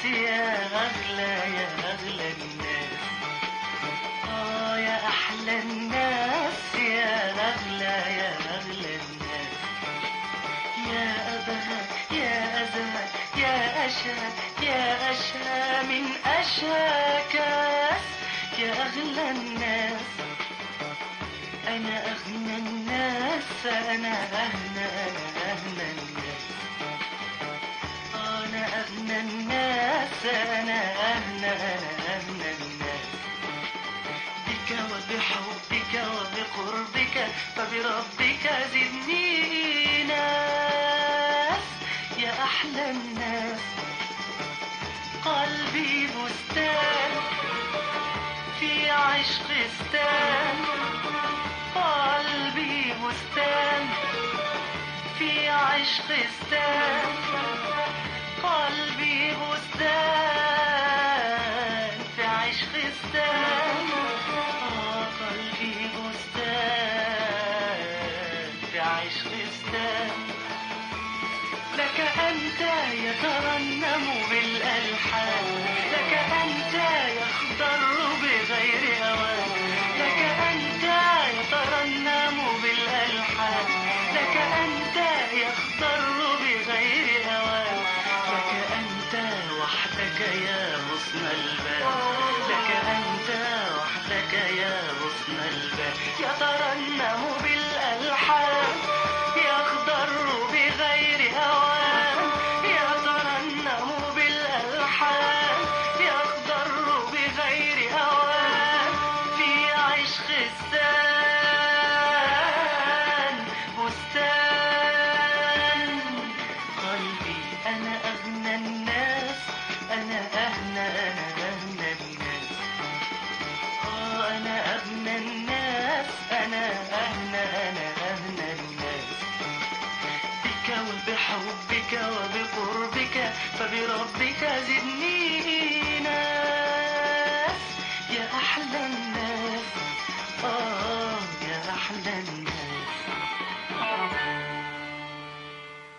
يا أغلى يا أغلى الناس آه يا أحلى الناس يا أغلى يا أغلى الناس يا أبها يا أزهى يا أشهى يا أشهى من أشهى كاس يا أغلى الناس أنا أغنى الناس أنا أهنى أنا أهنى الناس أنا أغنى الناس أنا أهنى أنا أهنى الناس بك وبحبك وبقربك فبربك زدني ناس يا أحلى الناس قلبي بستان في عشق استان قلبي بستان في عشق استان قلبي بستان في عشق استان آه قلبي بستان في عشق استان لك أنت يترنم بالألحان لك أنت يخضر بغير أوان لك أنت يترنم بالألحان لك أنت يخضر بغير أوان لك أنت وحدك يا غصن الباب لك أنت وحدك يا غصن الباب يترنم بالألحان يخضر بغير أوان يترنم بالألحان يخضر بغير أوان في عشق السان بستان قلبي أنا أغنى الناس أنا أهنى أنا أهنى الناس آه أنا أغنى الناس أنا أهنى أنا أهنى الناس بك وبحبك وبقربك فبربك زدني